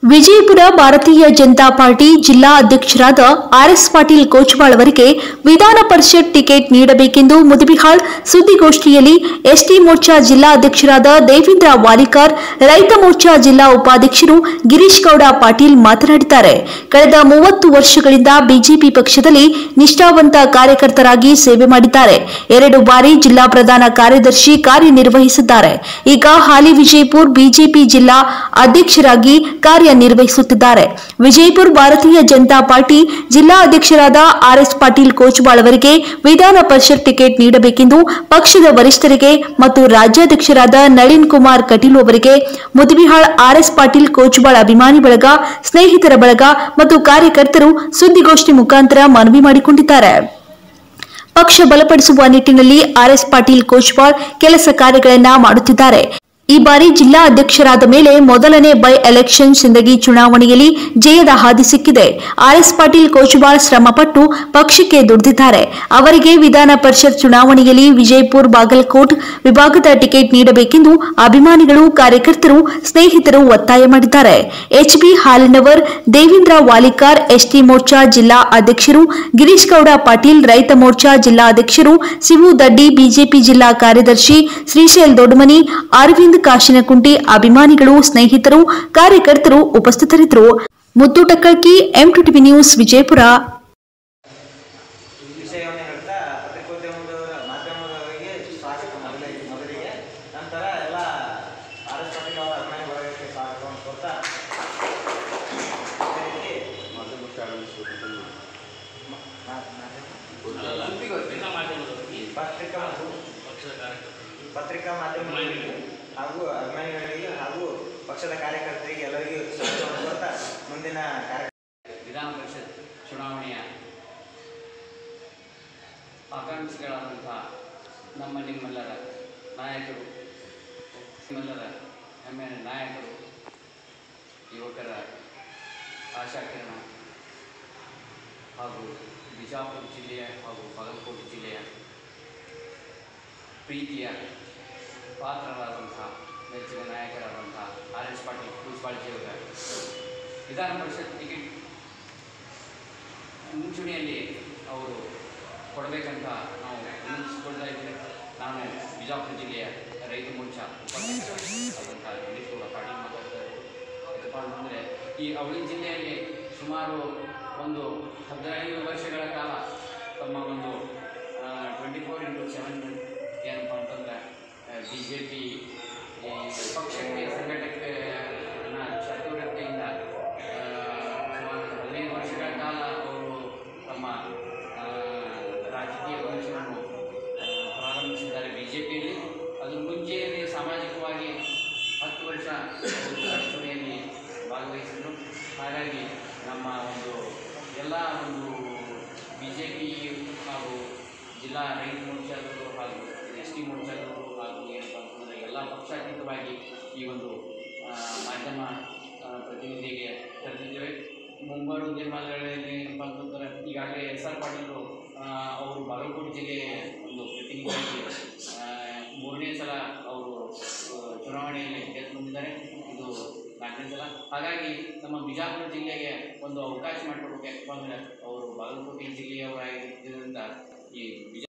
ವಿಜಯಪುರ ಭಾರತೀಯ ಜನತಾ ಪಾರ್ಟಿ ಜಿಲ್ಲಾ ಅಧ್ಯಕ್ಷರಾದ ಆರ್ಎಸ್ ಪಾಟೀಲ್ ಕೋಚ್ವಾಳ್ ಅವರಿಗೆ ವಿಧಾನ ಪರಿಷತ್ ಟಿಕೆಟ್ ನೀಡಬೇಕೆಂದು ಮುದಬಿಹಾಳ್ ಸುದ್ದಿಗೋಷ್ಠಿಯಲ್ಲಿ ಎಸ್ಟಿ ಮೋರ್ಚಾ ಜಿಲ್ಲಾ ಅಧ್ಯಕ್ಷರಾದ ದೇವೇಂದ್ರ ವಾಲಿಕಾರ್ ರೈತ ಮೋರ್ಚಾ ಜಿಲ್ಲಾ ಉಪಾಧ್ಯಕ್ಷರು ಗಿರೀಶ್ ಗೌಡ ಪಾಟೀಲ್ ಮಾತನಾಡಿದ್ದಾರೆ ಕಳೆದ ಮೂವತ್ತು ವರ್ಷಗಳಿಂದ ಬಿಜೆಪಿ ಪಕ್ಷದಲ್ಲಿ ನಿಷ್ಠಾವಂತ ಕಾರ್ಯಕರ್ತರಾಗಿ ಸೇವೆ ಮಾಡಿದ್ದಾರೆ ಎರಡು ಬಾರಿ ಜಿಲ್ಲಾ ಪ್ರಧಾನ ಕಾರ್ಯದರ್ಶಿ ಕಾರ್ಯನಿರ್ವಹಿಸಿದ್ದಾರೆ ಈಗ ಹಾಲಿ ವಿಜಯಪುರ ಬಿಜೆಪಿ ಜಿಲ್ಲಾ ಅಧ್ಯಕ್ಷರಾಗಿ ಕಾರ್ಯನಿರ್ವಹಿಸುತ್ತಿದ್ದಾರೆ ವಿಜಯಪುರ ಭಾರತೀಯ ಜನತಾ ಪಾರ್ಟಿ ಜಿಲ್ಲಾ ಅಧ್ಯಕ್ಷರಾದ ಆರ್ಎಸ್ ಪಾಟೀಲ್ ಕೋಚ್ವಾಳ್ ಅವರಿಗೆ ವಿಧಾನ ಪರಿಷತ್ ಟಿಕೆಟ್ ನೀಡಬೇಕೆಂದು ಪಕ್ಷದ ವರಿಷ್ಠರಿಗೆ ಮತ್ತು ರಾಜ್ಯಾಧ್ಯಕ್ಷರಾದ ನಳಿನ್ ಕುಮಾರ್ ಕಟೀಲು ಅವರಿಗೆ ಮುದಬಿಹಾಳ್ ಆರ್ಎಸ್ ಪಾಟೀಲ್ ಕೋಚ್ವಾಳ್ ಅಭಿಮಾನಿ ಬಳಗ ಸ್ನೇಹಿತರ ಬಳಗ ಮತ್ತು ಕಾರ್ಯಕರ್ತರು ಸುದ್ದಿಗೋಷ್ಠಿ ಮುಖಾಂತರ ಮನವಿ ಮಾಡಿಕೊಂಡಿದ್ದಾರೆ ಪಕ್ಷ ಬಲಪಡಿಸುವ ನಿಟ್ಟಿನಲ್ಲಿ ಆರ್ಎಸ್ ಪಾಟೀಲ್ ಕೋಚ್ವಾಳ್ ಕೆಲಸ ಕಾರ್ಯಗಳನ್ನ ಮಾಡುತ್ತಿದ್ದಾರೆ ಈ ಬಾರಿ ಜಿಲ್ಲಾ ಅಧ್ಯಕ್ಷರಾದ ಮೇಲೆ ಮೊದಲನೇ ಬೈ ಎಲೆಕ್ಷನ್ ಸಿಂದಗಿ ಚುನಾವಣೆಯಲ್ಲಿ ಜಯದ ಹಾದಿ ಸಿಕ್ಕಿದೆ ಆರ್ಎಸ್ ಪಾಟೀಲ್ ಕೋಚ್ವಾಳ್ ಶ್ರಮಪಟ್ಟು ಪಕ್ಷಕ್ಕೆ ದುಡಿದಿದ್ದಾರೆ ಅವರಿಗೆ ವಿಧಾನ ಪರಿಷತ್ ಚುನಾವಣೆಯಲ್ಲಿ ವಿಜಯಪುರ ಬಾಗಲಕೋಟ್ ವಿಭಾಗದ ಟಿಕೆಟ್ ನೀಡಬೇಕೆಂದು ಅಭಿಮಾನಿಗಳು ಕಾರ್ಯಕರ್ತರು ಸ್ನೇಹಿತರು ಒತ್ತಾಯ ಮಾಡಿದ್ದಾರೆ ಎಚ್ಬಿ ಹಾಲಿನವರ್ ದೇವೇಂದ್ರ ವಾಲಿಕಾರ್ ಎಸ್ಟಿ ಮೋರ್ಚಾ ಜಿಲ್ಲಾ ಅಧ್ಯಕ್ಷರು ಗಿರೀಶ್ ಗೌಡ ಪಾಟೀಲ್ ರೈತ ಮೋರ್ಚಾ ಜಿಲ್ಲಾ ಅಧ್ಯಕ್ಷರು ಸಿವು ದಡ್ಡಿ ಬಿಜೆಪಿ ಜಿಲ್ಲಾ ಕಾರ್ಯದರ್ಶಿ ಶ್ರೀಶೈಲ್ ದೊಡ್ಡಮನಿ ಅರವಿಂದ್ ಕಾಶಿನಕುಂಟಿ ಅಭಿಮಾನಿಗಳು ಸ್ನೇಹಿತರು ಕಾರ್ಯಕರ್ತರು ಉಪಸ್ಥಿತರಿದ್ದರು Muddu Takkalki M two TV news Vijayapura ಈ ವಿಷಯವನ್ನು ಹೇಳ್ತಾ ಪತ್ರಿಕೋದ್ಯಮದ ಮಾಧ್ಯಮದವರಿಗೆ ಸ್ವಾಗತ ಮೊದಲೇ ಮೊದಲಿಗೆ ನಂತರ ಎಲ್ಲ ಆರ್ ಎಸ್ ಪಾಟೀಲ್ ಅವರ ಅಭಿಮಾನಿ ಬಳಗಕ್ಕೆ ಸ್ವಾಗತವನ್ನು ಕೊಡ್ತಾ ಅದೇ ರೀತಿ ಮ- ಮಾ- ಮಾಧ್ಯಮ- ಪತ್ರಿಕಾ ಪತ್ರಿಕಾ ಮಾಧ್ಯಮಗಳಿಗೆ ಹಾಗೂ ಅಭಿಮಾನಿಗಳಿಗೆ ಹಾಗೂ ಪಕ್ಷದ ಕಾರ್ಯಕರ್ತರಿಗೆ ಎಲ್ಲರಿಗೂ ಸ್ವಾಗತವನ್ನು ಕೊಡ್ತಾ ಮುಂದಿನ ಕಾರ್ಯ ವಿಧಾನ ಪರಿಷತ್ ಚುನಾವಣೆಯ ಆಕಾಂಕ್ಷಿಗಳಾದಂಥ ನಮ್ಮ ನಿಮ್ಮೆಲ್ಲರ ನಾಯಕರು ನಿಮ್ಮೆಲ್ಲರ ಹೆಮ್ಮೆಯ ನಾಯಕರು ಯುವಕರ ಆಶಾಕಿರಣ ಹಾಗೂ ಬಿಜಾಪುರ ಜಿಲ್ಲೆಯ ಹಾಗೂ ಬಾಗಲಕೋಟೆ ಜಿಲ್ಲೆಯ ಪ್ರೀತಿಯ ಪಾತ್ರರಾದಂಥ ನೆಚ್ಚಿನ ನಾಯಕರಾದಂಥ ಆರ್ ಎಸ್ ಪಾಟೀಲ್ ಕೂಸ್ಬಾಳ್ಜಿಯವರ ವಿಧಾನ ಪರಿಷತ್ ಟಿಕೆಟ್ ಮುಂಚೂಣಿಯಲ್ಲಿ ಅವರು ಕೊಡಬೇಕಂತ ನಾವು ವಿನಂತಿಸಿಕೊಳ್ತಾ ಇದ್ದೇವೆ ನಾನು ಬಿಜಾಪುರ ಜಿಲ್ಲೆಯ ರೈತ ಮೋರ್ಚಾ ಉಪಾಧ್ಯಕ್ಷರಾದಂಥ ಗಿರೀಶ್ ಗೌಡ ಪಾಟೀಲ್ ಮಾತಾಡ್ತಾ ಇರೋದು ಯಾಕಪ್ಪ ಅಂತಂದರೆ ಈ ಅವಳಿ ಜಿಲ್ಲೆಯಲ್ಲಿ ಸುಮಾರು ಒಂದು ಹದಿನೈದು ವರ್ಷಗಳ ಕಾಲ ತಮ್ಮ ಒಂದು ಟ್ವೆಂಟಿ ಫೋರ್ ಇಂಟು ಸೆವೆನ್ ಏನಪ್ಪ ಅಂತಂದರೆ ಬಿ ಜೆ ಪಿ ಈ ಪಕ್ಷಕ್ಕೆ ಸಂಘಟಕ್ಕೆ ಚತುರತೆಯಿಂದ ಆ, ಸುಮಾರು ಹದಿನೈದು ವರ್ಷಗಳ ಕಾಲ ಅವರು ತಮ್ಮ ಆ, ರಾಜಕೀಯ ಭವಿಷ್ಯವನ್ನು ಆ, ಪ್ರಾರಂಭಿಸಿದ್ದಾರೆ ಬಿ ಜೆ ಪಿಯಲ್ಲಿ ಅದ್ರ ಮುಂಚೆಯಲ್ಲಿ ಸಾಮಾಜಿಕವಾಗಿ ಹತ್ತು ವರ್ಷ ಅವರು ಅಡಚಣೆಯಲ್ಲಿ ಭಾಗವಹಿಸಿದರು ಹಾಗಾಗಿ ನಮ್ಮ ಒಂದು ಎಲ್ಲ ಒಂದು ಬಿ ಜೆ ಪಿ ಹಾಗೂ ಜಿಲ್ಲಾ ರೈತ ಮೋರ್ಚಾದವರು ಹಾಗೂ ಎಸ್ ಟಿ ಮೋರ್ಚಾದವರು ಹಾಗೂ ಏನಪ್ಪ ಅಂತಂದರೆ ಎಲ್ಲ ಪಕ್ಷಾತೀತವಾಗಿ ಈ ಒಂದು ಆ, ಮಾಧ್ಯಮ ಆ, ಪ್ರತಿನಿಧಿಗೆ ಕರೆದಿದ್ದೇವೆ ಮುಂಬರುವ ದಿನಮಾನಗಳಲ್ಲಿ ಏನಪ್ಪ ಅಂತಂದ್ರೆ ಈಗಾಗಲೇ ಎಸ್ ಆರ್ ಪಾಟೀಲರು ಆ, ಅವರು ಬಾಗಲಕೋಟೆ ಜಿಲ್ಲೆಯ ಒಂದು ಪ್ರತಿನಿಧಿಯಾಗಿ ಆ, ಮೂರನೇ ಸಲ ಅವರು ಆ, ಚುನಾವಣೆಯಲ್ಲಿ ಗೆದ್ದು ಬಂದಿದ್ದಾರೆ ಇದು ನಾಲ್ಕನೇ ಸಲ ಹಾಗಾಗಿ ನಮ್ಮ ಬಿಜಾಪುರ ಜಿಲ್ಲೆಗೆ ಒಂದು ಅವಕಾಶ ಮಾಡಿಕೊಡ್ಬೇಕು ಯಾಕಪ್ಪ ಅಂದರೆ ಅವರು ಬಾಗಲಕೋಟೆ ಜಿಲ್ಲೆಯವರಾಗಿದ್ದರಿಂದ ಈ ಬಿಜಾ